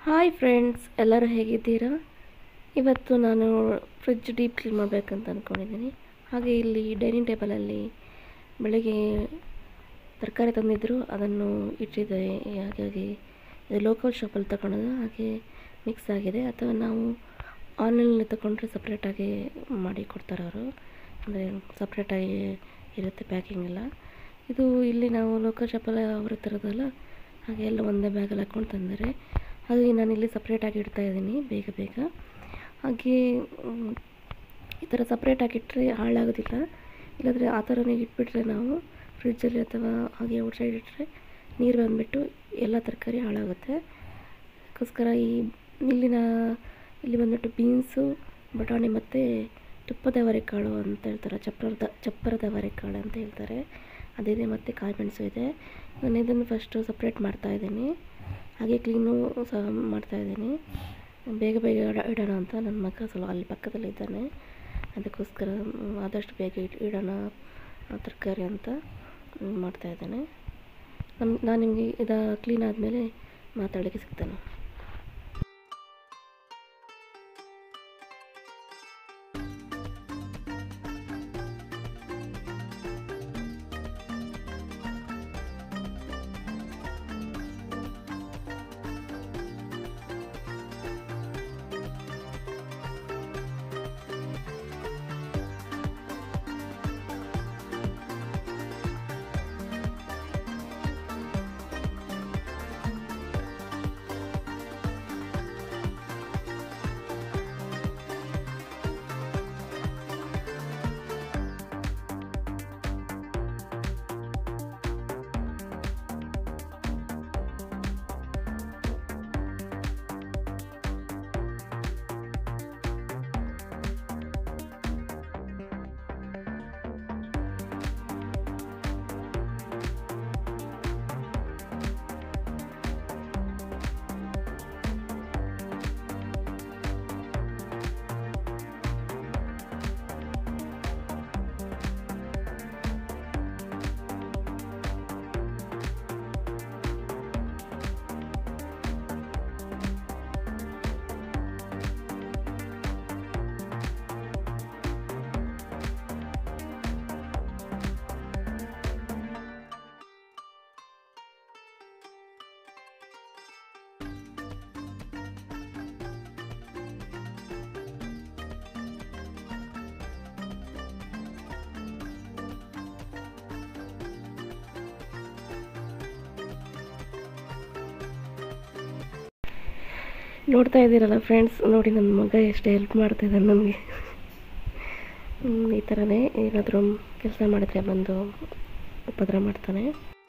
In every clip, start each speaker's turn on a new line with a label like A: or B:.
A: hi friends ಎಲ್ಲರೂ ಹೇಗಿದ್ದೀರಾ ಇವತ್ತು ನಾನು ಫ್ರಿಡ್ಜ್ ಡೀಪ್ ಕ್ಲೀನ್ ಮಾಡಬೇಕಂತ ಅಂದ್ಕೊಂಡಿದ್ದೀನಿ ಹಾಗೆ ಇಲ್ಲಿ ಡೈನಿಂಗ್ ಟೇಬಲಲ್ಲಿ ಬೆಳಗ್ಗೆ ತರಕಾರಿ ತಂದಿದ್ದರು ಅದನ್ನು ಇಟ್ಟಿದ್ದೆ ಹಾಗಾಗಿ ಇದು ಲೋಕಲ್ ಶಾಪಲ್ಲಿ ತಗೊಳೋದು ಹಾಗೆ ಮಿಕ್ಸ್ ಆಗಿದೆ ಅಥವಾ ನಾವು ಆನ್ಲೈನಲ್ಲಿ ತಗೊಂಡ್ರೆ ಸಪ್ರೇಟಾಗಿ ಮಾಡಿ ಕೊಡ್ತಾರೆ ಅವರು ಅಂದರೆ ಸಪ್ರೇಟಾಗಿ ಇರುತ್ತೆ ಪ್ಯಾಕಿಂಗ್ ಎಲ್ಲ ಇದು ಇಲ್ಲಿ ನಾವು ಲೋಕಲ್ ಶಾಪಲ್ಲಿ ಅವ್ರ ತರೋದಲ್ಲ ಹಾಗೆ ಎಲ್ಲ ಒಂದೇ ಬ್ಯಾಗಲ್ಲಿ ಹಾಕ್ಕೊಂಡು ತಂದರೆ ಹಾಗಾಗಿ ನಾನು ಇಲ್ಲಿ ಸಪ್ರೇಟಾಗಿ ಇಡ್ತಾ ಇದ್ದೀನಿ ಬೇಗ ಬೇಗ ಹಾಗೆ ಮ್, ಈ ಥರ ಸಪ್ರೇಟಾಗಿ ಇಟ್ಟರೆ ಹಾಳಾಗೋದಿಲ್ಲ ಇಲ್ಲಾಂದರೆ ಆ ಥರನೇ ಇಟ್ಬಿಟ್ರೆ ನಾವು ಫ್ರಿಡ್ಜಲ್ಲಿ ಅಥವಾ ಹಾಗೆ ಔಟ್ಸೈಡ್ ಇಟ್ಟರೆ ನೀರು ಬಂದುಬಿಟ್ಟು ಎಲ್ಲ ತರಕಾರಿ ಹಾಳಾಗುತ್ತೆ ಅದಕ್ಕೋಸ್ಕರ ಈ ಇಲ್ಲಿನ ಇಲ್ಲಿ ಬಂದ್ಬಿಟ್ಟು ಬೀನ್ಸು ಬಟಾಣಿ ಮತ್ತು ತುಪ್ಪದ ಅವರೆಕಾಳು ಅಂತ ಹೇಳ್ತಾರೆ ಚಪ್ಪರದ ಚಪ್ಪರದ ಅವರೆಕಾಳು ಅಂತ ಹೇಳ್ತಾರೆ ಅದಿದೆ ಮತ್ತು ಕಾಯಿ ಮೆಣಸು ಇದೆ ನಾನು ಇದನ್ನು ಫಸ್ಟು ಸಪ್ರೇಟ್ ಮಾಡ್ತಾ ಇದ್ದೀನಿ ಹಾಗೆ ಕ್ಲೀನು ಸಹ ಮಾಡ್ತಾ ಇದ್ದೀನಿ ಬೇಗ ಬೇಗ ಇಡ- ಇಡೋಣ ಅಂತ ನನ್ನ ಮಗ ಸ್ವಲ್ಪ ಅಲ್ಲಿ ಪಕ್ಕದಲ್ಲಿದ್ದಾನೆ ಅದಕ್ಕೋಸ್ಕರ ಮ್, ಆದಷ್ಟು ಬೇಗ ಇಡ್ ಇಡೋಣ ಆ ತರಕಾರಿ ಅಂತ ಮ್, ಮಾಡ್ತಾ ಇದ್ದೇನೆ ನಮ್ ನಾನು ನಿಮಗೆ ಇದು ಕ್ಲೀನ್ ಆದಮೇಲೆ ಮಾತಾಡೋಕ್ಕೆ ಸಿಗ್ತೇನೆ ನೋಡ್ತಾ ಇದ್ದೀರಲ್ಲ ಫ್ರೆಂಡ್ಸ್ ನೋಡಿ ನನ್ನ ಮಗ ಎಷ್ಟು ಹೆಲ್ಪ್ ಮಾಡ್ತಿದ್ದಾನೆ ನನಗೆ ಈ ಥರನೇ ಏನಾದರೂ ಕೆಲಸ ಮಾಡಿದ್ರೆ ಬಂದು ಉಪದ್ರ ಮಾಡ್ತಾನೆ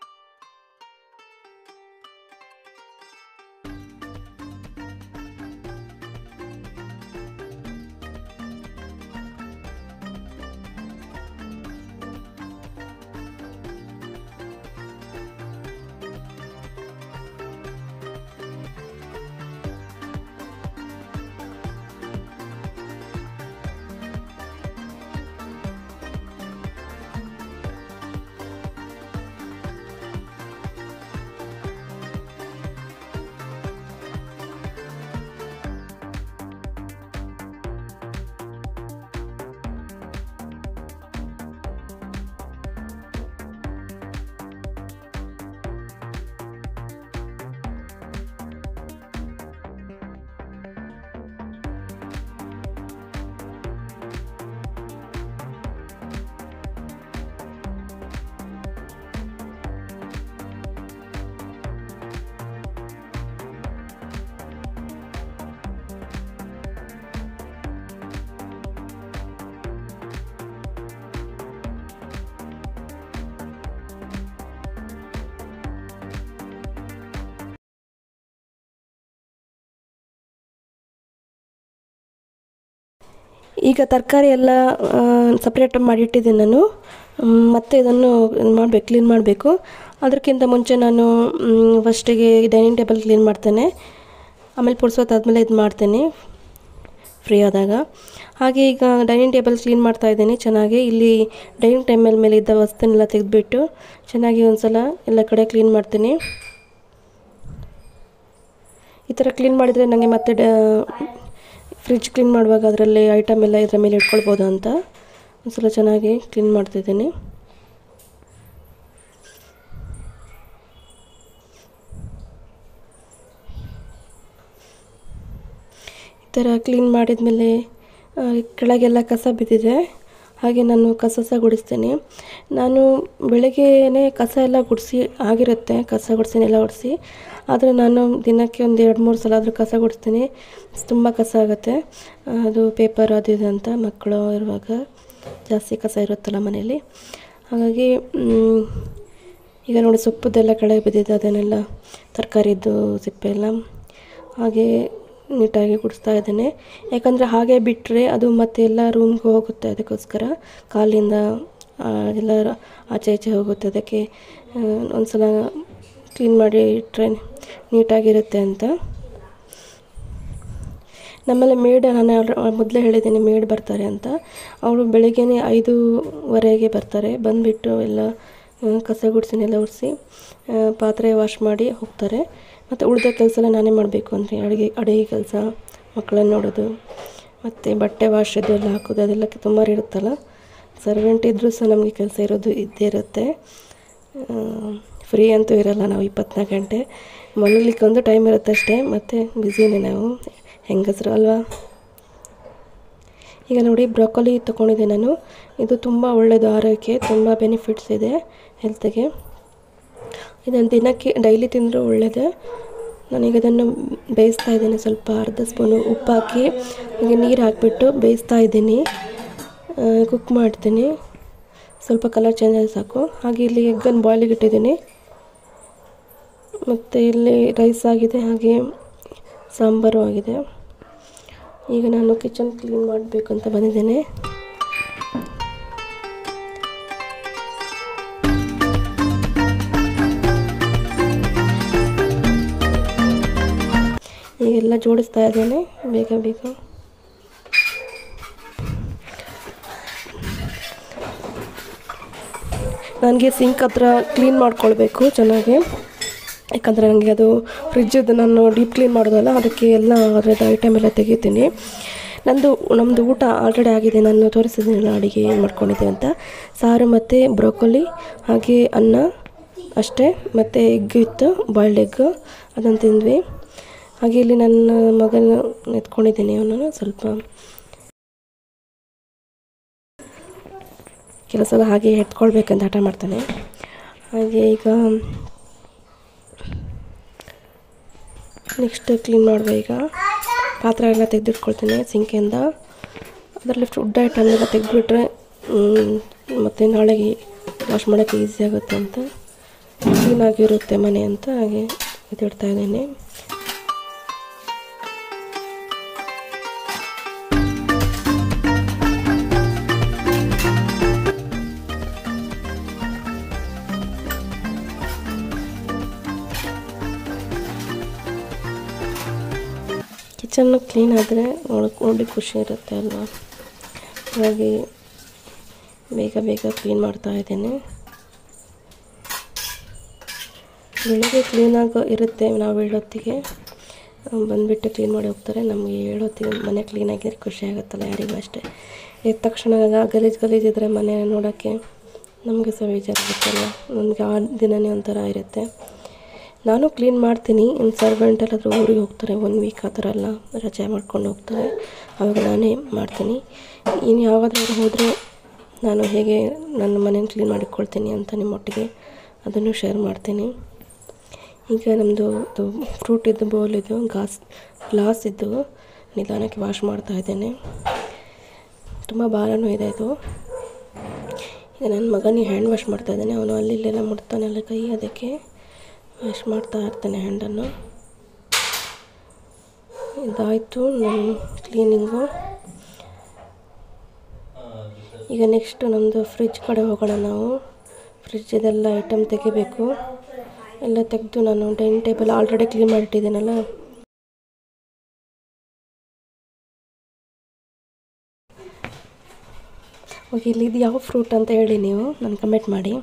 A: ಈಗ ತರಕಾರಿ ಎಲ್ಲ ಸಪ್ರೇಟ್ ಮಾಡಿಟ್ಟಿದ್ದೀನಿ ನಾನು ಮ್, ಮತ್ತೆ ಇದನ್ನು ಮಾಡಬೇಕು ಕ್ಲೀನ್ ಮಾಡಬೇಕು ಅದಕ್ಕಿಂತ ಮುಂಚೆ ನಾನು ಫಸ್ಟಿಗೆ ಡೈನಿಂಗ್ ಟೇಬಲ್ ಕ್ಲೀನ್ ಮಾಡ್ತೇನೆ ಆಮೇಲೆ ಪುಡ್ಸೋದಾದ್ಮೇಲೆ ಇದು ಮಾಡ್ತೇನೆ ಫ್ರೀ ಆದಾಗ ಹಾಗೆ ಈಗ ಡೈನಿಂಗ್ ಟೇಬಲ್ ಕ್ಲೀನ್ ಮಾಡ್ತಾ ಇದ್ದೀನಿ ಚೆನ್ನಾಗಿ ಇಲ್ಲಿ ಡೈನಿಂಗ್ ಟೇಬಲ್ ಮೇಲೆ ಇದ್ದ ವಸ್ತುನೆಲ್ಲ ತೆಗೆದುಬಿಟ್ಟು ಚೆನ್ನಾಗಿ ಒಂದು ಸಲ ಎಲ್ಲ ಕಡೆ ಕ್ಲೀನ್ ಮಾಡ್ತೀನಿ ಈ ಥರ ಕ್ಲೀನ್ ಮಾಡಿದರೆ ನನಗೆ ಮತ್ತೆ ಡ ಫ್ರಿಜ್ ಕ್ಲೀನ್ ಮಾಡುವಾಗ ಅದರಲ್ಲಿ ಐಟಮ್ ಎಲ್ಲ ಇದರ ಮೇಲೆ ಇಟ್ಕೊಳ್ಬೋದು ಅಂತ ಒಂದ್ಸಲ ಚೆನ್ನಾಗಿ ಕ್ಲೀನ್ ಮಾಡ್ತಿದ್ದೀನಿ ಈ ಥರ ಕ್ಲೀನ್ ಮಾಡಿದ್ಮೇಲೆ ಆ, ಕೆಳಗೆಲ್ಲ ಕಸ ಬಿದ್ದಿದೆ ಹಾಗೆ ನಾನು ಕಸ ಸಹ ಗುಡಿಸ್ತೀನಿ ನಾನು ಬೆಳಗ್ಗೆನೇ ಕಸ ಎಲ್ಲ ಗುಡಿಸಿ ಆಗಿರುತ್ತೆ ಕಸ ಗುಡಿಸಿ ನೆಲ ಒರೆಸಿ ಆದರೆ ನಾನು ದಿನಕ್ಕೆ ಒಂದು ಎರಡು ಮೂರು ಸಲ ಆದರೂ ಕಸ ಗುಡಿಸ್ತೀನಿ ತುಂಬ ಕಸ ಆಗುತ್ತೆ ಆ, ಅದು ಪೇಪರ್ ಅದು ಇದು ಅಂತ ಮಕ್ಕಳು ಇರುವಾಗ ಜಾಸ್ತಿ ಕಸ ಇರುತ್ತಲ್ಲ ಮನೆಯಲ್ಲಿ ಹಾಗಾಗಿ ಮ್, ಈಗ ನೋಡಿ ಸೊಪ್ಪುದೆಲ್ಲ ಕೆಳಗೆ ಬಿದ್ದಿದೆ ಅದನ್ನೆಲ್ಲ ತರಕಾರಿದ್ದು ಸಿಪ್ಪೆ ಎಲ್ಲ ಹಾಗೆ ನೀಟಾಗಿ ಗುಡಿಸ್ತಾ ಇದ್ದೇನೆ ಯಾಕಂದರೆ ಹಾಗೆ ಬಿಟ್ಟರೆ ಅದು ಮತ್ತೆ ಎಲ್ಲ ರೂಮ್ಗೆ ಹೋಗುತ್ತೆ ಅದಕ್ಕೋಸ್ಕರ ಕಾಲಿಂದ ಆ, ಎಲ್ಲ ಆಚೆ ಈಚೆ ಹೋಗುತ್ತೆ ಅದಕ್ಕೆ ಒಂದು ಸಲ ಕ್ಲೀನ್ ಮಾಡಿ ಇಟ್ಟರೆ ನೀಟಾಗಿರುತ್ತೆ ಅಂತ ನಮ್ಮಲ್ಲಿ ಮೇಡ್ ನಾನು ಮೊದಲೇ ಹೇಳಿದ್ದೀನಿ ಮೇಡ್ ಬರ್ತಾರೆ ಅಂತ ಅವರು ಬೆಳಿಗ್ಗೆನೇ ಐದೂವರೆಗೆ ಬರ್ತಾರೆ ಬಂದುಬಿಟ್ಟು ಎಲ್ಲ ಆ, ಕಸ ಗುಡಿಸಿ ನೆಲ ಒರೆಸಿ ಪಾತ್ರೆ ವಾಶ್ ಮಾಡಿ ಹೋಗ್ತಾರೆ ಮತ್ತು ಉಳಿದ ಕೆಲಸ ಎಲ್ಲ ನಾನೇ ಮಾಡಬೇಕು ಅಂದರೆ ಅಡುಗೆ ಅಡುಗೆ ಕೆಲಸ ಮಕ್ಕಳನ್ನ ನೋಡೋದು ಮತ್ತು ಬಟ್ಟೆ ವಾಶ್ ಇದು ಎಲ್ಲ ಹಾಕೋದು ಅದೆಲ್ಲ ತುಂಬ ಇರುತ್ತಲ್ಲ ಸರ್ವೆಂಟ್ ಇದ್ದರೂ ಸಹ ನಮಗೆ ಕೆಲಸ ಇರೋದು ಇದ್ದೇ ಇರುತ್ತೆ ಫ್ರೀ ಅಂತೂ ಇರಲ್ಲ ನಾವು ಇಪ್ಪತ್ನಾಲ್ಕು ಗಂಟೆ ಮಲಗಲಿಕ್ಕೆ ಒಂದು ಟೈಮ್ ಇರುತ್ತೆ ಅಷ್ಟೇ ಮತ್ತು ಬ್ಯುಸಿನೇ ನಾವು ಹೆಂಗಸರು ಅಲ್ವಾ ಈಗ ನೋಡಿ ಬ್ರೊಕೊಲಿ ತೊಗೊಂಡಿದ್ದೆ ನಾನು ಇದು ತುಂಬ ಒಳ್ಳೆಯದು ಆರೋಗ್ಯಕ್ಕೆ ತುಂಬ ಬೆನಿಫಿಟ್ಸ್ ಇದೆ ಹೆಲ್ತ್ಗೆ ಇದನ್ನು ದಿನಕ್ಕೆ ಡೈಲಿ ತಿಂದರೂ ಒಳ್ಳೆಯದು ನಾನೀಗ ಅದನ್ನು ಬೇಯಿಸ್ತಾ ಇದ್ದೀನಿ ಸ್ವಲ್ಪ ಅರ್ಧ ಸ್ಪೂನು ಉಪ್ಪು ಹಾಕಿ ಹಾಗೆ ನೀರು ಹಾಕಿಬಿಟ್ಟು ಬೇಯಿಸ್ತಾ ಇದ್ದೀನಿ ಕುಕ್ ಮಾಡ್ತೀನಿ ಸ್ವಲ್ಪ ಕಲರ್ ಚೇಂಜ್ ಆಗಿ ಸಾಕು ಹಾಗೆ ಇಲ್ಲಿ ಎಗ್ಗನ್ನು ಬಾಯ್ಲಿಗೆ ಇಟ್ಟಿದ್ದೀನಿ ಮತ್ತು ಇಲ್ಲಿ ರೈಸ್ ಆಗಿದೆ ಹಾಗೆ ಸಾಂಬಾರು ಆಗಿದೆ ಈಗ ನಾನು ಕಿಚನ್ ಕ್ಲೀನ್ ಮಾಡಬೇಕು ಅಂತ ಬಂದಿದ್ದೇನೆ ಈಗೆಲ್ಲ ಜೋಡಿಸ್ತಾ ಇದ್ದೇನೆ ಬೇಗ ಬೇಗ ನನಗೆ ಸಿಂಕ್ ಹತ್ರ ಕ್ಲೀನ್ ಮಾಡ್ಕೊಳ್ಬೇಕು ಚೆನ್ನಾಗಿ ಯಾಕಂದರೆ ನನಗೆ ಅದು ಫ್ರಿಜ್ಜದ್ದು ನಾನು ಡೀಪ್ ಕ್ಲೀನ್ ಮಾಡೋದಲ್ಲ ಅದಕ್ಕೆ ಎಲ್ಲ ಅದರದ್ದು ಐಟಮ್ ಎಲ್ಲ ತೆಗಿತೀನಿ ನಂದು ನಮ್ಮದು ಊಟ ಆಲ್ರೆಡಿ ಆಗಿದೆ ನಾನು ತೋರಿಸಿದ್ದೀನಲ್ಲ ಅಡುಗೆ ಏನು ಮಾಡ್ಕೊಂಡಿದ್ದೆ ಅಂತ ಸಾರು ಮತ್ತು ಬ್ರೋಕೊಲಿ ಹಾಗೆ ಅನ್ನ ಅಷ್ಟೇ ಮತ್ತು ಎಗ್ ಇತ್ತು ಬಾಯ್ಲ್ಡ್ ಎಗ್ ಅದನ್ನು ತಿಂದ್ವಿ ಹಾಗೆ ಇಲ್ಲಿ ನನ್ನ ಮಗನ ಎತ್ಕೊಂಡಿದ್ದೀನಿ ಅವನು ಸ್ವಲ್ಪ ಕೆಲವು ಸಲ ಹಾಗೆ ಎತ್ಕೊಳ್ಬೇಕಂತ ಹಠ ಮಾಡ್ತಾನೆ ಹಾಗೆ ಈಗ ನೆಕ್ಸ್ಟ್ ಕ್ಲೀನ್ ಮಾಡುವ ಈಗ ಪಾತ್ರೆ ಎಲ್ಲ ತೆಗೆದಿಟ್ಕೊಳ್ತೀನಿ ಸಿಂಕಿಂದ ಅದರಲ್ಲಿ ಫುಡ್ ಐಟಮ್ ಎಲ್ಲ ತೆಗೆದುಬಿಟ್ರೆ ಮತ್ತು ನಾಳೆಗೆ ವಾಶ್ ಮಾಡೋಕ್ಕೆ ಈಸಿ ಆಗುತ್ತೆ ಅಂತ ಕ್ಲೀನಾಗಿರುತ್ತೆ ಮನೆ ಅಂತ ಹಾಗೆ ಇದಿಡ್ತಾ ಇದ್ದೀನಿ ಕಿಚನ್ನು ಕ್ಲೀನ್ ಆದರೆ ನೋಡಕ್ಕೆ ನೋಡಿ ಖುಷಿ ಇರುತ್ತೆ ಅಲ್ವಾ ಹಾಗಾಗಿ ಬೇಗ ಬೇಗ ಕ್ಲೀನ್ ಮಾಡ್ತಾ ಇದ್ದೀನಿ ಬೆಳಿಗ್ಗೆ ಕ್ಲೀನಾಗಿ ಇರುತ್ತೆ ನಾವು ಹೇಳೋತ್ತಿಗೆ ಬಂದುಬಿಟ್ಟು ಕ್ಲೀನ್ ಮಾಡಿ ಹೋಗ್ತಾರೆ ನಮಗೆ ಹೇಳೋತ್ತಿಗೆ ಮನೆ ಕ್ಲೀನಾಗಿದ್ರೆ ಖುಷಿ ಆಗುತ್ತಲ್ಲ ಯಾರಿಗೂ ಅಷ್ಟೇ ಎದ್ದ ತಕ್ಷಣ ಗಲೀಜು ಗಲೀಜು ಇದ್ದರೆ ಮನೆ ನೋಡೋಕ್ಕೆ ನಮಗೆ ಸಹ ಬೇಜಾರಾಗುತ್ತಲ್ಲ ನಮಗೆ ಆ ದಿನವೇ ಒಂಥರ ಇರುತ್ತೆ ನಾನು ಕ್ಲೀನ್ ಮಾಡ್ತೀನಿ ಇನ್ನು ಸರ್ವೆಂಟ್ ಎಲ್ಲಾದರೂ ಊರಿಗೆ ಹೋಗ್ತಾರೆ ಒನ್ ವೀಕ್ ಆ ಥರ ಎಲ್ಲ ರಜೆ ಮಾಡ್ಕೊಂಡು ಹೋಗ್ತಾರೆ ಆವಾಗ ನಾನೇ ಮಾಡ್ತೀನಿ ಇನ್ನು ಯಾವಾಗಾದ್ರೂ ಹೋದರೆ ನಾನು ಹೇಗೆ ನನ್ನ ಮನೇನ ಕ್ಲೀನ್ ಮಾಡಿಕೊಳ್ತೀನಿ ಅಂತ ನಿಮ್ಮೊಟ್ಟಿಗೆ ಅದನ್ನು ಶೇರ್ ಮಾಡ್ತೀನಿ ಈಗ ನಮ್ಮದು ಇದು ಫ್ರೂಟ್ ಇದ್ದು ಬೌಲ್ ಇದು ಗಾಸ್ ಗ್ಲಾಸ್ ಇದ್ದು ನಿಧಾನಕ್ಕೆ ವಾಶ್ ಮಾಡ್ತಾ ಇದ್ದೇನೆ ತುಂಬ ಭಾರನೂ ಇದೆ ಇದು ಈಗ ನನ್ನ ಮಗನಿಗೆ ಹ್ಯಾಂಡ್ ವಾಶ್ ಮಾಡ್ತಾ ಇದ್ದಾನೆ ಅವನು ಅಲ್ಲಿ ಇಲ್ಲೆಲ್ಲ ಮುಡ್ತಾನೆಲ್ಲ ಕೈ ಅದಕ್ಕೆ ವಾಶ್ ಮಾಡ್ತಾ ಇರ್ತಾನೆ ಹ್ಯಾಂಡನ್ನು ಇದಾಯಿತು ನನ್ನ ಕ್ಲೀನಿಂಗು ಈಗ ನೆಕ್ಸ್ಟ್ ನಮ್ಮದು ಫ್ರಿಜ್ ಕಡೆ ಹೋಗೋಣ ನಾವು ಫ್ರಿಜ್ ಇದೆಲ್ಲ ಐಟಮ್ ತೆಗಿಬೇಕು ಎಲ್ಲ ತೆಗೆದು ನಾನು ಡೈನಿಂಗ್ ಟೇಬಲ್ ಆಲ್ರೆಡಿ ಕ್ಲೀನ್ ಮಾಡಿಟ್ಟಿದ್ದೀನಲ್ಲ ಓಕೆ ಇಲ್ಲಿ ಇದು ಯಾವ ಫ್ರೂಟ್ ಅಂತ ಹೇಳಿ ನೀವು ನಾನು ಕಮೆಂಟ್ ಮಾಡಿ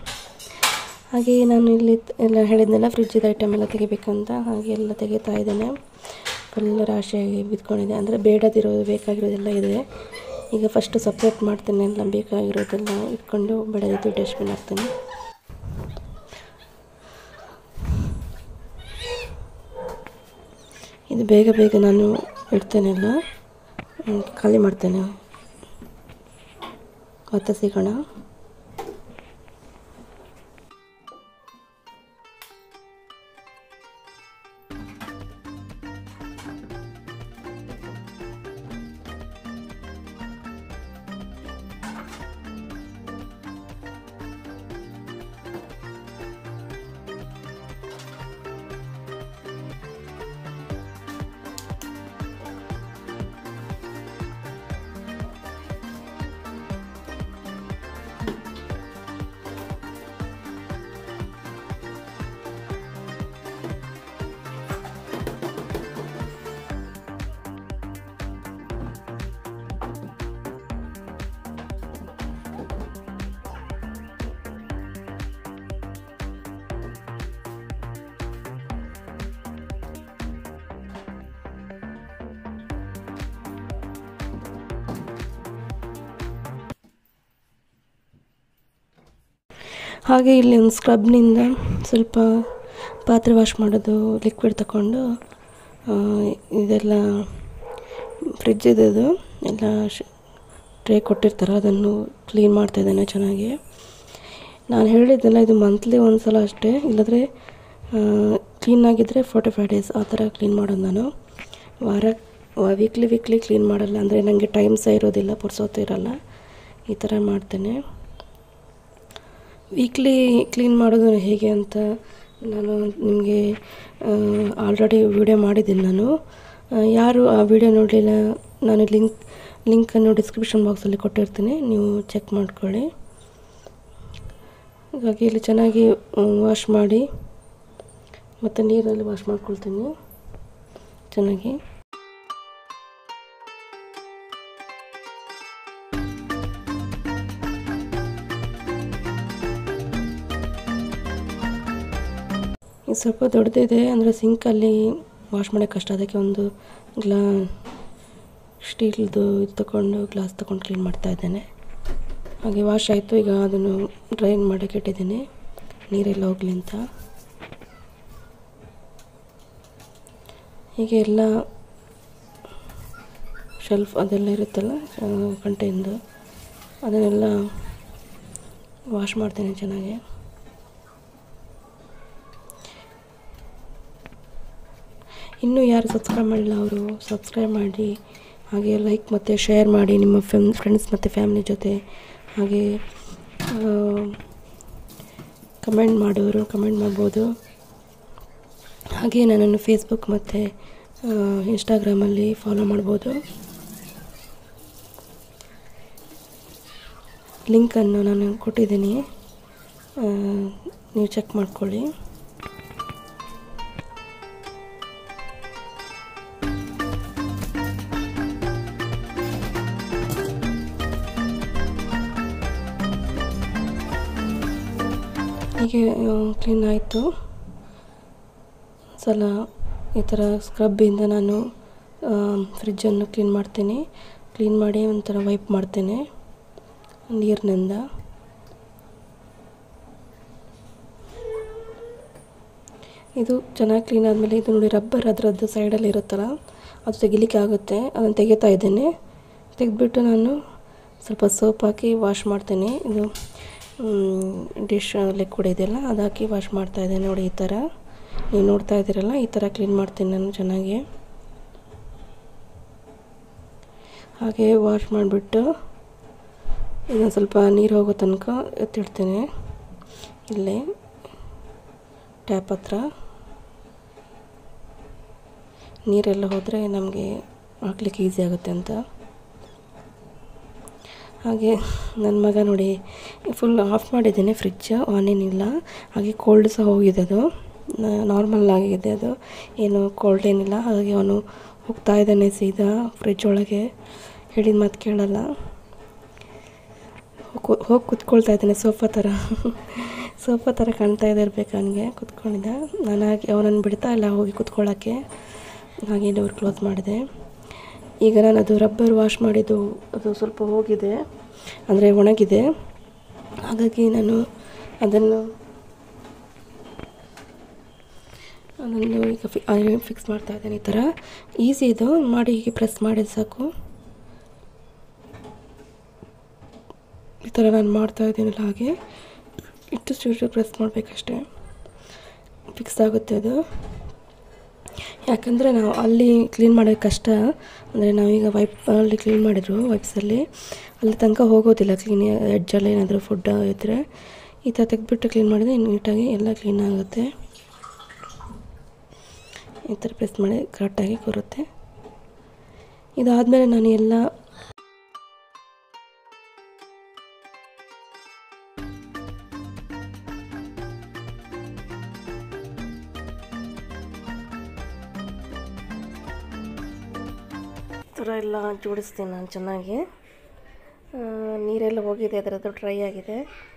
A: ಹಾಗೆ ನಾನು ಇಲ್ಲಿ ಎಲ್ಲ ಹೇಳಿದ್ನೆಲ್ಲ ಫ್ರಿಜ್ಜಿದ ಐಟಮ್ ಎಲ್ಲ ತೆಗಿಬೇಕಂತ ಹಾಗೆ ಎಲ್ಲ ತೆಗಿತಾ ಇದ್ದೇನೆ ಫುಲ್ ರಾಶಿಯಾಗಿ ಬಿದ್ಕೊಂಡಿದೆ ಅಂದರೆ ಬೇಡದಿರೋದು ಬೇಕಾಗಿರೋದೆಲ್ಲ ಇದೆ ಈಗ ಫಸ್ಟು ಸಪ್ರೇಟ್ ಮಾಡ್ತೇನೆ ಎಲ್ಲ ಬೇಕಾಗಿರೋದೆಲ್ಲ ಇಟ್ಕೊಂಡು ಬೇಡದಿದ್ದು ಡಸ್ಟ್ಬಿನ್ ಹಾಕ್ತೇನೆ ಇದು ಬೇಗ ಬೇಗ ನಾನು ಇಡ್ತೇನೆ ಎಲ್ಲ ಹ್ಮ್, ಖಾಲಿ ಮಾಡ್ತೇನೆ ಮತ್ತೆ ಸಿಗೋಣ ಹಾಗೆ ಇಲ್ಲಿ ಒಂದು ಸ್ಕ್ರಬ್ನಿಂದ ಸ್ವಲ್ಪ ಪಾತ್ರೆ ವಾಶ್ ಮಾಡೋದು ಲಿಕ್ವಿಡ್ ತಗೊಂಡು ಆ, ಇದೆಲ್ಲ ಫ್ರಿಜ್ ಇದ್ದದು ಎಲ್ಲ ಟ್ರೇ ಕೊಟ್ಟಿರ್ತಾರೆ ಅದನ್ನು ಕ್ಲೀನ್ ಮಾಡ್ತಾ ಇದ್ದೇನೆ ಚೆನ್ನಾಗಿ ನಾನು ಹೇಳಿದ್ದೆಲ್ಲ ಇದು ಮಂತ್ಲಿ ಒಂದು ಸಲ ಅಷ್ಟೇ ಇಲ್ಲದ್ರೆ ಕ್ಲೀನ್ ಆಗಿದ್ದರೆ ಫೋರ್ಟಿ ಫೈವ್ ಡೇಸ್ ಆ ಥರ ಕ್ಲೀನ್ ಮಾಡೋದು ನಾನು ವಾರ ವೀಕ್ಲಿ ವೀಕ್ಲಿ ಕ್ಲೀನ್ ಮಾಡಲ್ಲ ಅಂದರೆ ನನಗೆ ಟೈಮ್ ಸಹ ಇರೋದಿಲ್ಲ ಪುರ್ಸೊತ್ತು ಇರಲ್ಲ ಈ ಥರ ಮಾಡ್ತೇನೆ ವೀಕ್ಲಿ ಕ್ಲೀನ್ ಮಾಡೋದು ಹೇಗೆ ಅಂತ ನಾನು ನಿಮಗೆ ಆಲ್ರೆಡಿ ವಿಡಿಯೋ ಮಾಡಿದ್ದೀನಿ ನಾನು ಆ, ಯಾರು ಆ ವಿಡಿಯೋ ನೋಡಲಿಲ್ಲ ನಾನು ಲಿಂಕ್ ಲಿಂಕನ್ನು ಡಿಸ್ಕ್ರಿಪ್ಷನ್ ಬಾಕ್ಸಲ್ಲಿ ಕೊಟ್ಟಿರ್ತೀನಿ ನೀವು ಚೆಕ್ ಮಾಡ್ಕೊಳ್ಳಿ ಹಾಗಾಗಿ ಇಲ್ಲಿ ಚೆನ್ನಾಗಿ ವಾಶ್ ಮಾಡಿ ಮತ್ತು ನೀರಲ್ಲಿ ವಾಶ್ ಮಾಡ್ಕೊಳ್ತೀನಿ ಚೆನ್ನಾಗಿ ಇದು ಸ್ವಲ್ಪ ದೊಡ್ಡದಿದೆ ಅಂದರೆ ಸಿಂಕಲ್ಲಿ ವಾಶ್ ಮಾಡೋಕ್ಕೆ ಕಷ್ಟ ಅದಕ್ಕೆ ಒಂದು ಗ್ಲಾ ಸ್ಟೀಲ್ದು ಇದು ತಗೊಂಡು ಗ್ಲಾಸ್ ತಗೊಂಡು ಕ್ಲೀನ್ ಮಾಡ್ತಾ ಇದ್ದೇನೆ ಹಾಗೆ ವಾಶ್ ಆಯಿತು ಈಗ ಅದನ್ನು ಡ್ರೈನ್ ಮಾಡೋಕ್ಕೆ ಇಟ್ಟಿದ್ದೀನಿ ನೀರೆಲ್ಲ ಹೋಗಲಿ ಅಂತ ಹೀಗೆ ಎಲ್ಲ ಶೆಲ್ಫ್ ಅದೆಲ್ಲ ಇರುತ್ತಲ್ಲ ಕಂಟೆಂದು ಅದನ್ನೆಲ್ಲ ವಾಶ್ ಮಾಡ್ತೇನೆ ಚೆನ್ನಾಗಿ ಇನ್ನೂ ಯಾರು ಸಬ್ಸ್ಕ್ರೈಬ್ ಮಾಡಿಲ್ಲ ಅವರು ಸಬ್ಸ್ಕ್ರೈಬ್ ಮಾಡಿ ಹಾಗೆ ಲೈಕ್ ಮತ್ತು ಶೇರ್ ಮಾಡಿ ನಿಮ್ಮ ಫ್ರೆಂಡ್ ಫ್ರೆಂಡ್ಸ್ ಮತ್ತು ಫ್ಯಾಮಿಲಿ ಜೊತೆ ಹಾಗೆ ಕಮೆಂಟ್ ಮಾಡೋರು ಕಮೆಂಟ್ ಮಾಡ್ಬೋದು ಹಾಗೆ ನನ್ನನ್ನು ಫೇಸ್ಬುಕ್ ಮತ್ತು ಇನ್ಸ್ಟಾಗ್ರಾಮಲ್ಲಿ ಫಾಲೋ ಮಾಡ್ಬೋದು ಲಿಂಕನ್ನು ನಾನು ಕೊಟ್ಟಿದ್ದೀನಿ ಆ, ನೀವು ಚೆಕ್ ಮಾಡ್ಕೊಳ್ಳಿ ಹೀಗೆ ಕ್ಲೀನ್ ಆಯಿತು ಸಲ ಈ ಥರ ಸ್ಕ್ರಬ್ಬಿಂದ ನಾನು ಫ್ರಿಜ್ಜನ್ನು ಕ್ಲೀನ್ ಮಾಡ್ತೀನಿ ಕ್ಲೀನ್ ಮಾಡಿ ಒಂಥರ ವೈಪ್ ಮಾಡ್ತೇನೆ ನೀರಿನಿಂದ ಇದು ಚೆನ್ನಾಗಿ ಕ್ಲೀನ್ ಆದಮೇಲೆ ಇದು ನೋಡಿ ರಬ್ಬರ್ ಅದರದ್ದು ಸೈಡಲ್ಲಿ ಇರುತ್ತಲ್ಲ ಅದು ತೆಗಿಲಿಕ್ಕೆ ಆಗುತ್ತೆ ಅದನ್ನು ತೆಗಿತಾ ಇದ್ದೇನೆ ತೆಗೆದ್ಬಿಟ್ಟು ನಾನು ಸ್ವಲ್ಪ ಸೋಪ್ ಹಾಕಿ ವಾಶ್ ಮಾಡ್ತೇನೆ ಇದು ಡಿಶ್ ಲಿಕ್ವಿಡ್ ಇದೆಯಲ್ಲ ಅದು ಹಾಕಿ ವಾಶ್ ಮಾಡ್ತಾ ಇದ್ದೇನೆ ನೋಡಿ ಈ ಥರ ನೀವು ನೋಡ್ತಾ ಇದ್ದೀರಲ್ಲ ಈ ಥರ ಕ್ಲೀನ್ ಮಾಡ್ತೀನಿ ನಾನು ಚೆನ್ನಾಗಿ ಹಾಗೆ ವಾಶ್ ಮಾಡಿಬಿಟ್ಟು ಇದನ್ನು ಸ್ವಲ್ಪ ನೀರು ಹೋಗೋ ತನಕ ಎತ್ತಿಡ್ತೇನೆ ಇಲ್ಲೇ ಟ್ಯಾಪ್ ಹತ್ರ ನೀರೆಲ್ಲ ಹೋದರೆ ನಮಗೆ ಹಾಕ್ಲಿಕ್ಕೆ ಈಸಿ ಆಗುತ್ತೆ ಅಂತ ಹಾಗೆ ನನ್ನ ಮಗ ನೋಡಿ ಫುಲ್ ಆಫ್ ಮಾಡಿದ್ದೇನೆ ಫ್ರಿಡ್ಜ್ ಆನ್ ಏನಿಲ್ಲ ಹಾಗೆ ಕೋಲ್ಡ್ ಸಹ ಹೋಗಿದೆ ಅದು ನಾರ್ಮಲ್ ಆಗಿದೆ ಅದು ಏನು ಕೋಲ್ಡ್ ಏನಿಲ್ಲ ಹಾಗಾಗಿ ಅವನು ಹೋಗ್ತಾ ಇದ್ದಾನೆ ಸೀದಾ ಫ್ರಿಡ್ಜ್ ಒಳಗೆ ಹೇಳಿದ ಮಾತು ಕೇಳಲ್ಲ ಹೋಗಿ ಕುತ್ಕೊಳ್ತಾ ಇದ್ದಾನೆ ಸೋಫಾ ಥರ ಸೋಫಾ ಥರ ಕಾಣ್ತಾ ಇದೆ ಇರ್ಬೇಕು ಅವನಿಗೆ ಕುತ್ಕೊಂಡಿದ್ದ ನಾನು ಹಾಗೆ ಅವನನ್ನು ಬಿಡ್ತಾ ಇಲ್ಲ ಹೋಗಿ ಕುತ್ಕೊಳ್ಳೋಕ್ಕೆ ಹಾಗೆ ಡೋರ್ ಕ್ಲೋಸ್ ಮಾಡಿದೆ ಈಗ ನಾನು ಅದು ರಬ್ಬರ್ ವಾಶ್ ಮಾಡಿದ್ದು ಅದು ಸ್ವಲ್ಪ ಹೋಗಿದೆ ಅಂದರೆ ಒಣಗಿದೆ ಹಾಗಾಗಿ ನಾನು ಅದನ್ನು ಅದನ್ನು ಈಗ ಫಿ ಫಿಕ್ಸ್ ಮಾಡ್ತಾ ಇದ್ದೇನೆ ಈ ಥರ ಈಸಿ ಇದು ಮಾಡಿ ಹೀಗೆ ಪ್ರೆಸ್ ಮಾಡಿದ ಸಾಕು ಈ ಥರ ನಾನು ಮಾಡ್ತಾ ಇದ್ದೀನಲ್ಲ ಹಾಗೆ ಇಟ್ಟು ಸ್ಟೀಟು ಪ್ರೆಸ್ ಮಾಡಬೇಕಷ್ಟೆ ಫಿಕ್ಸ್ ಆಗುತ್ತೆ ಅದು ಯಾಕಂದರೆ ನಾವು ಅಲ್ಲಿ ಕ್ಲೀನ್ ಮಾಡೋದು ಕಷ್ಟ ಅಂದರೆ ನಾವೀಗ ವೈಪಲ್ಲಿ ಕ್ಲೀನ್ ಮಾಡಿದ್ರು ವೈಪ್ಸಲ್ಲಿ ಅಲ್ಲಿ ತನಕ ಹೋಗೋದಿಲ್ಲ ಕ್ಲೀನ್ ಎಡ್ಜಲ್ಲಿ ಏನಾದರೂ ಫುಡ್ ಇದ್ದರೆ ಈ ಥರ ತೆಗೆದ್ಬಿಟ್ಟು ಕ್ಲೀನ್ ಮಾಡಿದ್ರೆ ನೀಟಾಗಿ ಎಲ್ಲ ಕ್ಲೀನ್ ಆಗುತ್ತೆ ಈ ಥರ ಪ್ರೆಸ್ ಮಾಡಿ ಕರೆಕ್ಟಾಗಿ ಕೂರುತ್ತೆ ಇದಾದಮೇಲೆ ನಾನು ಎಲ್ಲ ಥರ ಎಲ್ಲ ಜೋಡಿಸ್ತೀನಿ ನಾನು ಚೆನ್ನಾಗಿ ಆ, ನೀರೆಲ್ಲ ಹೋಗಿದೆ ಅದರದ್ದು ಡ್ರೈ ಆಗಿದೆ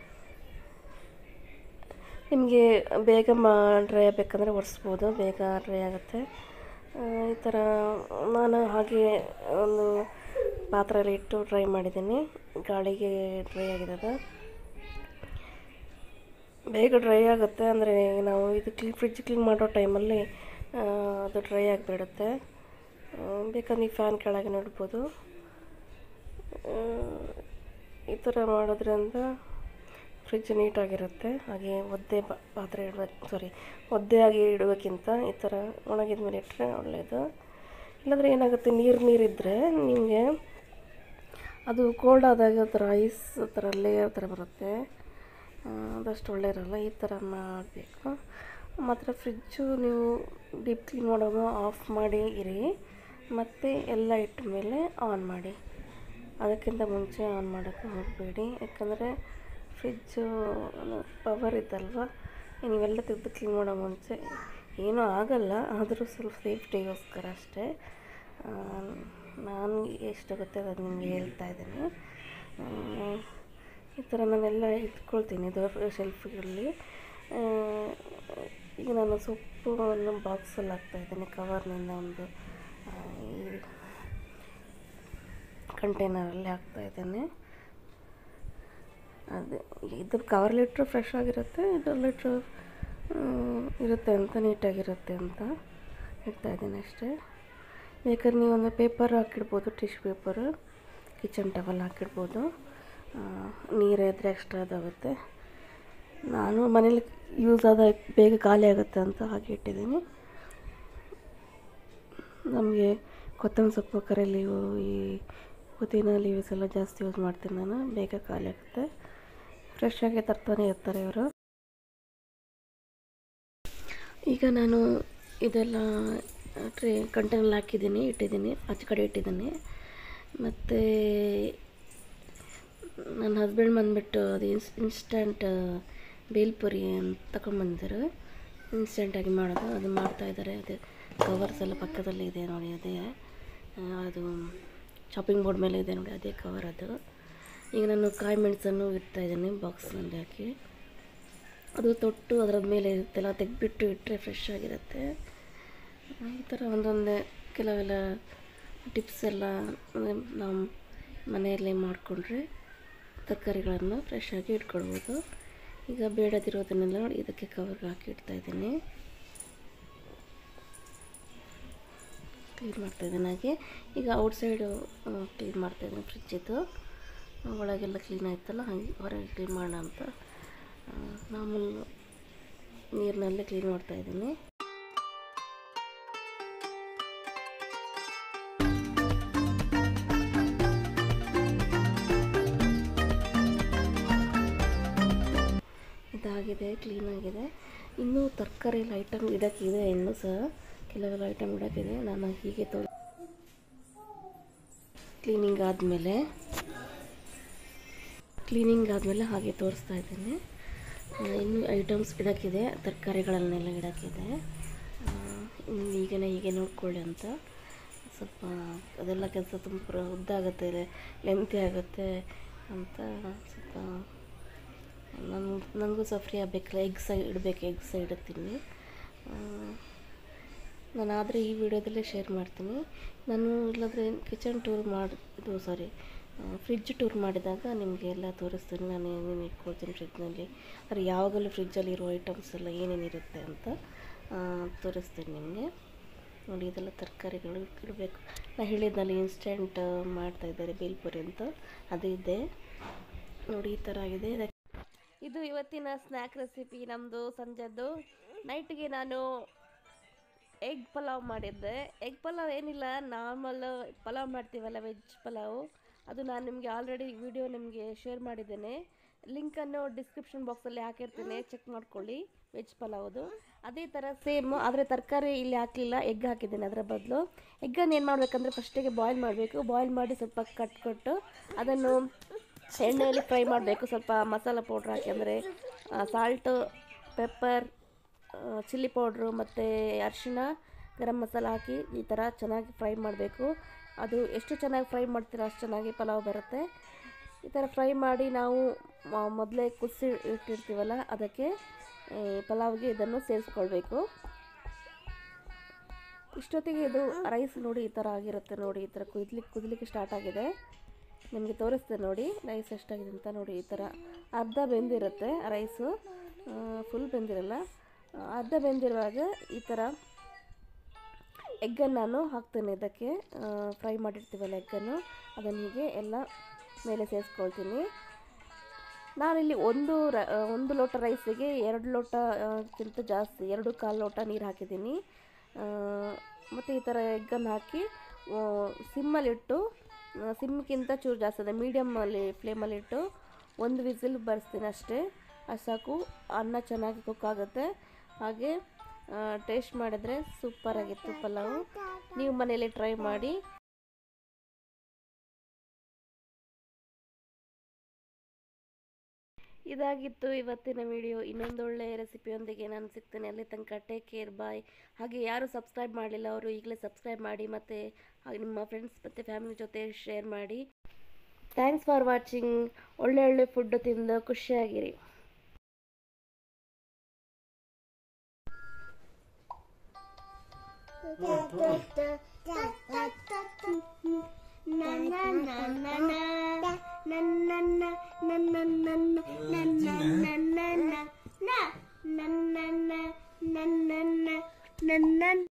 A: ನಿಮಗೆ ಬೇಗ ಮಾ ಡ್ರೈ ಆಗಬೇಕಂದ್ರೆ ಒರೆಸ್ಬೋದು ಬೇಗ ಡ್ರೈ ಆಗುತ್ತೆ ಆ, ಈ ಥರ ನಾನು ಹಾಗೆ ಒಂದು ಪಾತ್ರೆಯಲ್ಲಿ ಇಟ್ಟು ಡ್ರೈ ಮಾಡಿದ್ದೀನಿ ಗಾಳಿಗೆ ಡ್ರೈ ಆಗಿದೆ ಅದು ಬೇಗ ಡ್ರೈ ಆಗುತ್ತೆ ಅಂದರೆ ನಾವು ಇದು ಕ್ಲೀನ್ ಫ್ರಿಜ್ ಕ್ಲೀನ್ ಮಾಡೋ ಟೈಮಲ್ಲಿ ಆ, ಅದು ಡ್ರೈ ಆಗಿಬಿಡುತ್ತೆ ಬೇಕಾದ್ರೆ ನೀವು ಫ್ಯಾನ್ ಕೆಳಗೆ ನೋಡ್ಬೋದು ಆ, ಈ ಥರ ಮಾಡೋದ್ರಿಂದ ಫ್ರಿಜ್ ನೀಟಾಗಿರುತ್ತೆ ಹಾಗೆ ಒದ್ದೆ ಪಾ- ಪಾತ್ರೆ ಇಡಬೇಕು ಸಾರಿ ಒದ್ದೆಯಾಗಿ ಇಡೋಕ್ಕಿಂತ ಈ ಥರ ಒಣಗಿದ ಮೇಲೆ ಇಟ್ಟರೆ ಒಳ್ಳೆಯದು ಇಲ್ಲಾಂದರೆ ಏನಾಗುತ್ತೆ ನೀರು ನೀರಿದ್ದರೆ ನಿಮಗೆ ಅದು ಕೋಲ್ಡ್ ಆದಾಗ ಥರ ಐಸ್ ಥರ ಲೇಯರ್ ಥರ ಬರುತ್ತೆ ಆ, ಅದಷ್ಟು ಒಳ್ಳೆ ಇರಲ್ಲ ಈ ಥರ ಮಾಡಬೇಕು ಮಾತ್ರ ಫ್ರಿಜ್ಜು ನೀವು ಡೀಪ್ ಕ್ಲೀನ್ ಮಾಡೋದು ಆಫ್ ಮಾಡಿ ಇರಿ ಮತ್ತು ಎಲ್ಲ ಇಟ್ಟ ಮೇಲೆ ಆನ್ ಮಾಡಿ ಅದಕ್ಕಿಂತ ಮುಂಚೆ ಆನ್ ಮಾಡೋಕ್ಕೆ ಹೋಗಬೇಡಿ ಯಾಕಂದರೆ ಫ್ರಿಜ್ಜು ಪವರ್ ಇದ್ದಲ್ವ ನೀವೆಲ್ಲ ತೆಗೆದು ಕ್ಲೀನ್ ಮಾಡೋ ಮುಂಚೆ ಏನೂ ಆಗಲ್ಲ ಆದರೂ ಸ್ವಲ್ಪ ಸೇಫ್ಟಿಗೋಸ್ಕರ ಅಷ್ಟೇ ಆ, ನಾನು ಎಷ್ಟು ಗೊತ್ತೆ ಅದು ನಿಮಗೆ ಹೇಳ್ತಾ ಇದ್ದೀನಿ ಆ, ಈ ಥರ ನಾನೆಲ್ಲ ಇಟ್ಕೊಳ್ತೀನಿ ಇದು ಶೆಲ್ಫ್ಗಳಲ್ಲಿ ಈಗ ನಾನು ಸೊಪ್ಪು ಒಂದು ಬಾಕ್ಸಲ್ಲಿ ಹಾಕ್ತಾಯಿದ್ದೀನಿ ಕವರ್ನಿಂದ ಒಂದು ಆ, ಈ ಕಂಟೈನರಲ್ಲಿ ಹಾಕ್ತಾಯಿದ್ದೇನೆ ಅದೇ ಇದು ಕವರ್ಲಿಟ್ರು ಫ್ರೆಶ್ ಆಗಿರುತ್ತೆ ಇದರಲ್ಲಿಟ್ರು ಇರುತ್ತೆ ಅಂತ ನೀಟಾಗಿರುತ್ತೆ ಅಂತ ಇಡ್ತಾ ಇದ್ದೀನಿ ಅಷ್ಟೇ ಬೇಕಾದ್ರೆ ನೀವು ಒಂದು ಪೇಪರ್ ಹಾಕಿಡ್ಬೋದು ಟಿಶ್ಯೂ ಪೇಪರು ಕಿಚನ್ ಟವಲ್ ಹಾಕಿಡ್ಬೋದು ನೀರು ಇದ್ದರೆ ಎಕ್ಸ್ಟ್ರಾ ಅದಾಗುತ್ತೆ ನಾನು ಮನೇಲಿ ಯೂಸ್ ಆದ ಬೇಗ ಖಾಲಿ ಆಗುತ್ತೆ ಅಂತ ಹಾಗೆ ಇಟ್ಟಿದ್ದೀನಿ ನಮಗೆ ಕೊತ್ತಂಬರಿ ಸೊಪ್ಪು ಕರೆ ಲೀವು ಈ ಪುದೀನ ಲೀವ್ಸ್ ಎಲ್ಲ ಜಾಸ್ತಿ ಯೂಸ್ ಮಾಡ್ತೀನಿ ನಾನು ಬೇಗ ಖಾಲಿ ಆಗುತ್ತೆ ಫ್ರೆಶ್ ಆಗಿ ತರ್ತಾನೆ ಇರ್ತಾರೆ ಇವರು ಈಗ ನಾನು ಇದೆಲ್ಲ ಟ್ರೇ ಕಂಟೈನಲ್ಲಿ ಹಾಕಿದ್ದೀನಿ ಇಟ್ಟಿದ್ದೀನಿ ಆಚೆ ಕಡೆ ಇಟ್ಟಿದ್ದೀನಿ ಮತ್ತು ನನ್ನ ಹಸ್ಬೆಂಡ್ ಬಂದುಬಿಟ್ಟು ಅದು ಇನ್ಸ್ ಇನ್ಸ್ಟಂಟ್ ಬೇಲ್ಪುರಿ ಅಂತ ತಗೊಂಡ್ಬಂದಿದ್ರು ಇನ್ಸ್ಟೆಂಟಾಗಿ ಮಾಡೋದು ಅದು ಮಾಡ್ತಾಯಿದ್ದಾರೆ ಅದೇ ಕವರ್ಸ್ ಎಲ್ಲ ಪಕ್ಕದಲ್ಲಿ ಇದೆ ನೋಡಿ ಅದೇ ಆ, ಅದು ಚಾಪಿಂಗ್ ಬೋರ್ಡ್ ಮೇಲೆ ಇದೆ ನೋಡಿ ಅದೇ ಕವರ್ ಅದು ಈಗ ನಾನು ಕಾಯಿ ಮೆಣಸನ್ನು ಇಡ್ತಾಯಿದ್ದೀನಿ ಬಾಕ್ಸ್ನಲ್ಲಿ ಹಾಕಿ ಅದು ತೊಟ್ಟು ಅದರ ಮೇಲೆ ಇರುತ್ತೆಲ್ಲ ತೆಗೆದ್ಬಿಟ್ಟು ಇಟ್ಟರೆ ಫ್ರೆಶ್ ಆಗಿರುತ್ತೆ ಈ ಥರ ಒಂದೊಂದೇ ಕೆಲವೆಲ್ಲ ಟಿಪ್ಸ್ ಎಲ್ಲ ಅಂದರೆ ನಾವು ಮನೆಯಲ್ಲೇ ಮಾಡಿಕೊಂಡ್ರೆ ತರಕಾರಿಗಳನ್ನು ಫ್ರೆಶ್ ಆಗಿ ಇಟ್ಕೊಳ್ಬೋದು ಈಗ ಬೇಡದಿರೋದನ್ನೆಲ್ಲ ನೋಡಿ ಇದಕ್ಕೆ ಕವರ್ಗೆ ಹಾಕಿ ಇಡ್ತಾ ಇದ್ದೀನಿ ಕ್ಲೀನ್ ಮಾಡ್ತಾಯಿದ್ದೀನಿ ಹಾಗೆ ಈಗ ಔಟ್ಸೈಡು ಕ್ಲೀನ್ ಮಾಡ್ತಾಯಿದ್ದೀನಿ ಫ್ರಿಜ್ಜಿದ್ದು ಒಳಗೆಲ್ಲ ಕ್ಲೀನ್ ಆಯ್ತಲ್ಲ ಹಾಗೆ ಹೊರಗೆ ಕ್ಲೀನ್ ಮಾಡೋಣ ಅಂತ ಆ, ಮಾಮೂಲು ನೀರಿನಲ್ಲೇ ಕ್ಲೀನ್ ಮಾಡ್ತಾಯಿದ್ದೀನಿ ಇದಾಗಿದೆ ಕ್ಲೀನಾಗಿದೆ ಇನ್ನೂ ತರಕಾರಿ ಎಲ್ಲ ಐಟಮ್ ಇಡೋಕ್ಕಿದೆ ಇನ್ನೂ ಸಹ ಕೆಲವೆಲ್ಲ ಐಟಮ್ ಇಡೋಕ್ಕಿದೆ ನಾನು ಹೀಗೆ ತೋ ಕ್ಲೀನಿಂಗ್ ಆದಮೇಲೆ ಕ್ಲೀನಿಂಗ್ ಆದಮೇಲೆ ಹಾಗೆ ತೋರಿಸ್ತಾ ಇದ್ದೀನಿ ಆ, ಇನ್ನೂ ಐಟಮ್ಸ್ ಇಡೋಕ್ಕಿದೆ ತರಕಾರಿಗಳನ್ನೆಲ್ಲ ಇಡೋಕ್ಕಿದೆ ಆ, ಇನ್ನು ಈಗನೇ ಹೀಗೆ ನೋಡ್ಕೊಳ್ಳಿ ಅಂತ ಸ್ವಲ್ಪ ಅದೆಲ್ಲ ಕೆಲಸ ತುಂಬ ಪ್ರ- ಉದ್ದ ಆಗುತ್ತೆ ಲೆಂತಿ ಆಗುತ್ತೆ ಅಂತ ಸ್ವಲ್ಪ ನನ್ನ ನನಗೂ ಸಹ ಫ್ರೀ ಆಗಬೇಕಲ್ಲ ಎಗ್ಸ್ ಇಡಬೇಕು ಎಗ್ಸ್ ಇಡುತ್ತೀನಿ ಆ, ನಾನು ಆದರೆ ಈ ವಿಡಿಯೋದಲ್ಲೇ ಶೇರ್ ಮಾಡ್ತೀನಿ ನಾನು ಇಲ್ಲಾಂದರೆ ಕಿಚನ್ ಟೂರ್ ಮಾಡಿ ಇದು ಸಾರಿ ಫ್ರಿಡ್ಜ್ ಟೂರ್ ಮಾಡಿದಾಗ ನಿಮಗೆ ಎಲ್ಲ ತೋರಿಸ್ತೀನಿ ನಾನು ಏನೇನು ಇಟ್ಕೊಳ್ತೀನಿ ಫ್ರಿಡ್ಜ್ನಲ್ಲಿ ಅಂದರೆ ಯಾವಾಗಲೂ ಫ್ರಿಡ್ಜಲ್ಲಿ ಇರೋ ಐಟಮ್ಸ್ ಎಲ್ಲ ಏನೇನಿರುತ್ತೆ ಅಂತ ಆ, ತೋರಿಸ್ತೀನಿ ನಿಮಗೆ ನೋಡಿ ಇದೆಲ್ಲ ತರಕಾರಿಗಳು ಇಡಬೇಕು ನಾನು ಹೇಳಿದ್ನಲ್ಲಿ ಇನ್ಸ್ಟೆಂಟ್ ಮಾಡ್ತಾ ಇದ್ದಾರೆ ಬೇಲ್ಪುರಿ ಅಂತ ಅದು ಇದೆ ನೋಡಿ ಈ ಥರ ಆಗಿದೆ ಇದಕ್ಕೆ ಇದು ಇವತ್ತಿನ ಸ್ನ್ಯಾಕ್ ರೆಸಿಪಿ ನಮ್ಮದು ಸಂಜೆದ್ದು ನೈಟ್ಗೆ ನಾನು ಎಗ್ ಪಲಾವ್ ಮಾಡಿದ್ದೆ ಎಗ್ ಪಲಾವ್ ಏನಿಲ್ಲ ನಾರ್ಮಲ್ ಪಲಾವ್ ಮಾಡ್ತೀವಲ್ಲ ವೆಜ್ ಪಲಾವ್ ಅದು ನಾನು ನಿಮಗೆ ಆಲ್ರೆಡಿ ವಿಡಿಯೋ ನಿಮಗೆ ಶೇರ್ ಮಾಡಿದ್ದೇನೆ ಲಿಂಕನ್ನು ಡಿಸ್ಕ್ರಿಪ್ಷನ್ ಬಾಕ್ಸಲ್ಲಿ ಹಾಕಿರ್ತೀನಿ ಚೆಕ್ ಮಾಡ್ಕೊಳ್ಳಿ ವೆಜ್ ಪಲಾವ್ದು ಅದೇ ಥರ ಸೇಮ್ ಆದರೆ ತರಕಾರಿ ಇಲ್ಲಿ ಹಾಕಲಿಲ್ಲ ಎಗ್ ಹಾಕಿದ್ದೇನೆ ಅದರ ಬದಲು ಎಗ್ಗನ್ನು ಏನು ಮಾಡಬೇಕಂದ್ರೆ ಫಸ್ಟಿಗೆ ಬಾಯ್ಲ್ ಮಾಡಬೇಕು ಬಾಯ್ಲ್ ಮಾಡಿ ಸ್ವಲ್ಪ ಕಟ್ ಕೊಟ್ಟು ಅದನ್ನು ಎಣ್ಣೆಯಲ್ಲಿ ಫ್ರೈ ಮಾಡಬೇಕು ಸ್ವಲ್ಪ ಮಸಾಲ ಪೌಡ್ರ್ ಹಾಕಿ ಅಂದರೆ ಸಾಲ್ಟು ಪೆಪ್ಪರ್ ಚಿಲ್ಲಿ ಪೌಡ್ರು ಮತ್ತು ಅರಿಶಿಣ ಗರಂ ಮಸಾಲ ಹಾಕಿ ಈ ಥರ ಚೆನ್ನಾಗಿ ಫ್ರೈ ಮಾಡಬೇಕು ಅದು ಎಷ್ಟು ಚೆನ್ನಾಗಿ ಫ್ರೈ ಮಾಡ್ತೀರೋ ಅಷ್ಟು ಚೆನ್ನಾಗಿ ಪಲಾವ್ ಬರುತ್ತೆ ಈ ಥರ ಫ್ರೈ ಮಾಡಿ ನಾವು ಮ- ಮೊದಲೇ ಕುದಿಸಿ ಇಟ್ಟಿರ್ತೀವಲ್ಲ ಅದಕ್ಕೆ ಈ ಪಲಾವ್ಗೆ ಇದನ್ನು ಸೇರಿಸ್ಕೊಳ್ಬೇಕು ಇಷ್ಟೊತ್ತಿಗೆ ಇದು ರೈಸ್ ನೋಡಿ ಈ ಥರ ಆಗಿರುತ್ತೆ ನೋಡಿ ಈ ಥರ ಕುದ್ಲಿಕ್ಕೆ ಕುದಲಿಕ್ಕೆ ಸ್ಟಾರ್ಟ್ ಆಗಿದೆ ನಿಮಗೆ ತೋರಿಸ್ತೇನೆ ನೋಡಿ ರೈಸ್ ಎಷ್ಟಾಗಿದೆ ಅಂತ ನೋಡಿ ಈ ಥರ ಅರ್ಧ ಬೆಂದಿರುತ್ತೆ ರೈಸು ಫುಲ್ ಬೆಂದಿರಲ್ಲ ಆ, ಅರ್ಧ ಬೆಂದಿರುವಾಗ ಈ ಥರ ಎಗ್ಗನ್ನು ನಾನು ಹಾಕ್ತೇನೆ ಇದಕ್ಕೆ ಫ್ರೈ ಮಾಡಿರ್ತೀವಲ್ಲ ಎಗ್ಗನ್ನು ಅದನ್ನು ಹೀಗೆ ಎಲ್ಲ ಮೇಲೆ ಸೇರಿಸ್ಕೊಳ್ತೀನಿ ನಾನಿಲ್ಲಿ ಒಂದು ರ ಒಂದು ಲೋಟ ರೈಸಿಗೆ ಎರಡು ಲೋಟಕ್ಕಿಂತ ಜಾಸ್ತಿ ಎರಡು ಕಾಲು ಲೋಟ ನೀರು ಹಾಕಿದ್ದೀನಿ ಮತ್ತು ಈ ಥರ ಎಗ್ಗನ್ನು ಹಾಕಿ ಆ, ಸಿಮ್ಮಲ್ಲಿಟ್ಟು ಆ, ಸಿಮ್ಗಿಂತ ಚೂರು ಜಾಸ್ತಿ ಅದೇ ಮೀಡಿಯಮ್ಮಲ್ಲಿ ಫ್ಲೇಮಲ್ಲಿಟ್ಟು ಒಂದು ವಿಸಿಲ್ ಬರ್ಸ್ತೀನಿ ಅಷ್ಟೇ ಅದು ಸಾಕು ಅನ್ನ ಚೆನ್ನಾಗಿ ಕುಕ್ ಆಗುತ್ತೆ ಹಾಗೆ ಟೇಸ್ಟ್ ಮಾಡಿದ್ರೆ ಸೂಪರಾಗಿತ್ತು ಪಲಾವು ನೀವು ಮನೇಲಿ ಟ್ರೈ ಮಾಡಿ ಇದಾಗಿತ್ತು ಇವತ್ತಿನ ವಿಡಿಯೋ ಇನ್ನೊಂದು ಒಳ್ಳೆಯ ರೆಸಿಪಿಯೊಂದಿಗೆ ನಾನು ಸಿಗ್ತೇನೆ ಅಲ್ಲಿ ತನಕ ಟೇಕ್ ಕೇರ್ ಬಾಯ್ ಹಾಗೆ ಯಾರು ಸಬ್ಸ್ಕ್ರೈಬ್ ಮಾಡಲಿಲ್ಲ ಅವರು ಈಗಲೇ ಸಬ್ಸ್ಕ್ರೈಬ್ ಮಾಡಿ ಮತ್ತು ಹಾಗೆ ನಿಮ್ಮ ಫ್ರೆಂಡ್ಸ್ ಮತ್ತು ಫ್ಯಾಮಿಲಿ ಜೊತೆ ಶೇರ್ ಮಾಡಿ ಥ್ಯಾಂಕ್ಸ್ ಫಾರ್ ವಾಚಿಂಗ್ ಒಳ್ಳೆ ಒಳ್ಳೆ ಫುಡ್ ತಿಂದು ಖುಷಿಯಾಗಿರಿ
B: ನನ್ನ